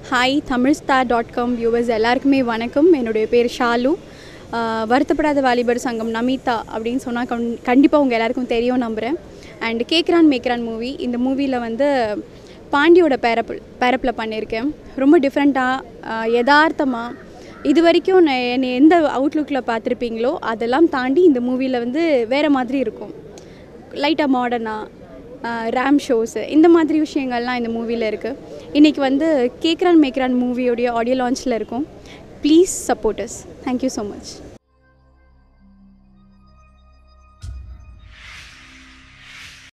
hi Tamil star dot com viewers எல்லாருக்குமே வணக்கம் என்னுடைய பேர் ஷாலு ஆஹ் வருத்தப்படாத வாலிபர் சங்கம் நமிதா அப்படின்னு சொன்னால் கண் கண்டிப்பாக உங்கள் எல்லாருக்கும் தெரியும் நம்புகிறேன் அண்ட் கேக்ரான் மேக்ரான் மூவி இந்த மூவியில் வந்து பாண்டியோட பேரப்பிள் பேரப்பில் பண்ணியிருக்கேன் ரொம்ப டிஃப்ரெண்ட்டாக யதார்த்தமாக இது வரைக்கும் நான் என்னை எந்த அவுட்லுக்கில் பார்த்துருப்பீங்களோ அதெல்லாம் தாண்டி இந்த மூவியில் வந்து வேறு மாதிரி இருக்கும் லைட்டாக மாடர்னாக ரேம் ஷோஸு இந்த மாதிரி விஷயங்கள்லாம் இந்த மூவியில் இருக்குது இன்றைக்கி வந்து கேக்ரான் மேக்ரான் மூவியோடைய ஆடியோ லான்ச்சில் இருக்கும் please support us thank you so much